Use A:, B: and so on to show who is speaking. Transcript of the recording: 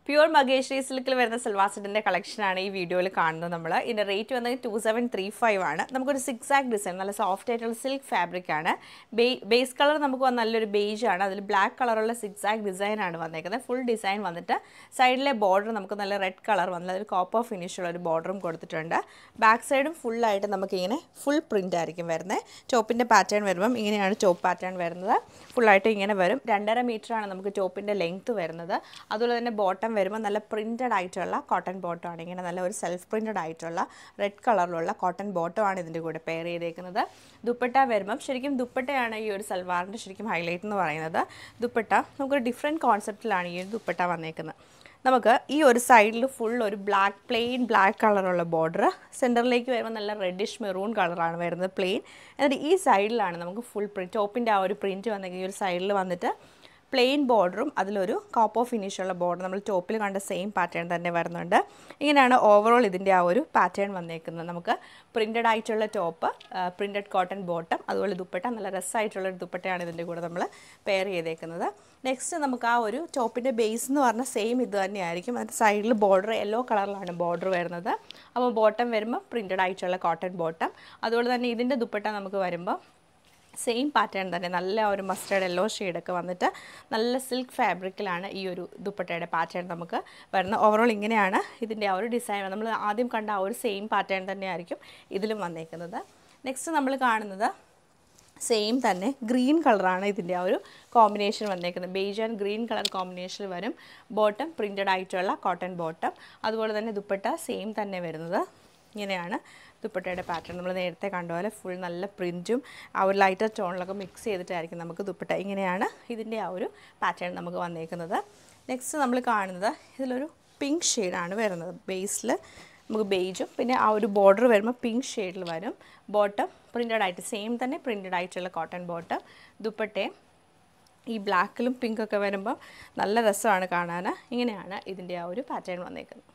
A: pure മഗേശ്വരി സിൽക്കിൽ വരുന്ന സൽവാർ സെറ്റിൻ്റെ കളക്ഷനാണ് ഈ വീഡിയോയിൽ കാണുന്നത് നമ്മൾ ഇതിൻ്റെ റേറ്റ് വന്നത് ടു സെവൻ ത്രീ ഫൈവ് ആണ് നമുക്കൊരു സിക്സ് ആക്ക് ഡിസൈൻ നല്ല സോഫ്റ്റ് ആയിട്ടുള്ള സിൽക്ക് ഫാബ്രിക് ആണ് ബേസ് കളർ നമുക്ക് വന്ന് നല്ലൊരു ബേജ് ആണ് അതിൽ ബ്ലാക്ക് കളറുള്ള സിക്സ് ആക്ക് ഡിസൈൻ ആണ് വന്നേക്കുന്നത് ഫുൾ ഡിസൈൻ വന്നിട്ട് സൈഡിലെ ബോർഡർ നമുക്ക് നല്ല റെഡ് കളർ വന്നത് ഒരു കോപ്പർ ഫിനിഷ് ഉള്ള ഒരു ബോർഡറും കൊടുത്തിട്ടുണ്ട് ബാക്ക് സൈഡും ഫുള്ളായിട്ട് നമുക്കിങ്ങനെ ഫുൾ പ്രിൻ്റ് ആയിരിക്കും വരുന്നത് ടോപ്പിൻ്റെ പാറ്റേൺ വരുമ്പം ഇങ്ങനെയാണ് ടോപ്പ് പാറ്റേൺ വരുന്നത് ഫുള്ളായിട്ട് ഇങ്ങനെ വരും രണ്ടര മീറ്ററാണ് നമുക്ക് ടോപ്പിൻ്റെ ലെങ്ത്ത് വരുന്നത് അതുപോലെ തന്നെ ബോട്ടം വരുമ്പോൾ നല്ല പ്രിൻറ്റഡ് ആയിട്ടുള്ള കോട്ടൺ ബോട്ടം ആണ് ഇങ്ങനെ നല്ല ഒരു സെൽഫ് പ്രിൻറ്റഡ് ആയിട്ടുള്ള റെഡ് കളറിലുള്ള കോട്ടൺ ബോട്ടം ആണ് ഇതിൻ്റെ കൂടെ പെയർ ചെയ്തേക്കുന്നത് ദുപ്പട്ട വരുമ്പം ശരിക്കും ദുപ്പട്ടയാണ് ഈ ഒരു സൽവാറിൻ്റെ ശരിക്കും ഹൈലൈറ്റ് എന്ന് പറയുന്നത് ദുപ്പട്ട നമുക്കൊരു ഡിഫറെൻറ്റ് കോൺസെപ്റ്റിലാണ് ഈ ഒരു ദുപ്പട്ട വന്നേക്കുന്നത് നമുക്ക് ഈ ഒരു സൈഡിൽ ഫുൾ ഒരു ബ്ലാക്ക് പ്ലെയിൻ ബ്ലാക്ക് കളറുള്ള ബോർഡർ സെൻറ്ററിലേക്ക് വരുമ്പോൾ നല്ല റെഡിഷ് മെറൂൺ കളറാണ് വരുന്നത് പ്ലെയിൻ എന്നിട്ട് ഈ സൈഡിലാണ് നമുക്ക് ഫുൾ പ്രിൻറ്റ് ടോപ്പിൻ്റെ ആ ഒരു പ്രിൻറ്റ് വന്നെങ്കിൽ ഈ ഒരു സൈഡിൽ വന്നിട്ട് പ്ലെയിൻ ബോർഡറും അതിലൊരു കോപ്പോ ഫിനിഷുള്ള ബോർഡർ നമ്മൾ ടോപ്പിൽ കണ്ട സെയിം പാറ്റേൺ തന്നെ വരുന്നുണ്ട് ഇങ്ങനെയാണ് ഓവറോൾ ഇതിൻ്റെ ആ ഒരു പാറ്റേൺ വന്നേക്കുന്നത് നമുക്ക് പ്രിൻറ്റഡ് ആയിട്ടുള്ള ടോപ്പ് പ്രിൻറ്റഡ് കോട്ടൺ ബോട്ടം അതുപോലെ ദുപ്പട്ട നല്ല രസമായിട്ടുള്ള ഒരു ദുപ്പട്ടയാണ് ഇതിൻ്റെ കൂടെ നമ്മൾ പെയർ ചെയ്തേക്കുന്നത് നെക്സ്റ്റ് നമുക്ക് ആ ഒരു ടോപ്പിൻ്റെ ബേസ് എന്ന് പറഞ്ഞാൽ സെയിം ഇത് തന്നെയായിരിക്കും അതിൻ്റെ സൈഡിൽ ബോർഡർ യെല്ലോ കളറിലാണ് ബോർഡർ വരുന്നത് അപ്പോൾ ബോട്ടം വരുമ്പോൾ പ്രിൻറ്റഡ് ആയിട്ടുള്ള കോട്ടൺ ബോട്ടം അതുപോലെ തന്നെ ഇതിൻ്റെ ദുപ്പട്ട നമുക്ക് വരുമ്പോൾ സെയിം പാറ്റേൺ തന്നെ നല്ല ഒരു മസ്റ്റേർഡ് യെല്ലോ ഷെയ്ഡൊക്കെ വന്നിട്ട് നല്ല സിൽക്ക് ഫാബ്രിക്കിലാണ് ഈ ഒരു ദുപ്പട്ടയുടെ പാറ്റേൺ നമുക്ക് വരുന്നത് ഓവറോൾ ഇങ്ങനെയാണ് ഇതിൻ്റെ ആ ഒരു ഡിസൈൻ നമ്മൾ ആദ്യം കണ്ട ആ ഒരു സെയിം പാറ്റേൺ തന്നെയായിരിക്കും ഇതിലും വന്നേക്കുന്നത് നെക്സ്റ്റ് നമ്മൾ കാണുന്നത് സെയിം തന്നെ ഗ്രീൻ കളറാണ് ഇതിൻ്റെ ആ ഒരു കോമ്പിനേഷൻ വന്നേക്കുന്നത് beige and green colour combination വരും ബോട്ടം പ്രിൻറ്റഡ് ആയിട്ടുള്ള കോട്ടൺ ബോട്ടം അതുപോലെ തന്നെ ദുപ്പട്ട സെയിം തന്നെ വരുന്നത് ഇങ്ങനെയാണ് ദുപ്പട്ടയുടെ പാറ്റേൺ നമ്മൾ നേരത്തെ കണ്ട പോലെ ഫുൾ നല്ല പ്രിൻറ്റും ആ ഒരു ലൈറ്റർ ടോണിലൊക്കെ മിക്സ് ചെയ്തിട്ടായിരിക്കും നമുക്ക് ദുപ്പട്ട ഇങ്ങനെയാണ് ഇതിൻ്റെ ആ ഒരു പാറ്റേൺ നമുക്ക് വന്നേക്കുന്നത് നെക്സ്റ്റ് നമ്മൾ കാണുന്നത് ഇതിലൊരു പിങ്ക് ഷെയ്ഡാണ് വരുന്നത് ബേസിൽ നമുക്ക് ബേജും പിന്നെ ആ ഒരു ബോർഡർ വരുമ്പോൾ പിങ്ക് ഷെയ്ഡിൽ വരും ബോട്ടം പ്രിൻറ്റഡ് ആയിട്ട് സെയിം തന്നെ പ്രിൻറ്റഡ് ആയിട്ടുള്ള കോട്ടൺ ബോട്ടം ദുപ്പട്ടയും ഈ ബ്ലാക്കിലും പിങ്കൊക്കെ വരുമ്പോൾ നല്ല രസമാണ് കാണാൻ ഇങ്ങനെയാണ് ഇതിൻ്റെ ആ ഒരു പാറ്റേൺ വന്നേക്കുന്നത്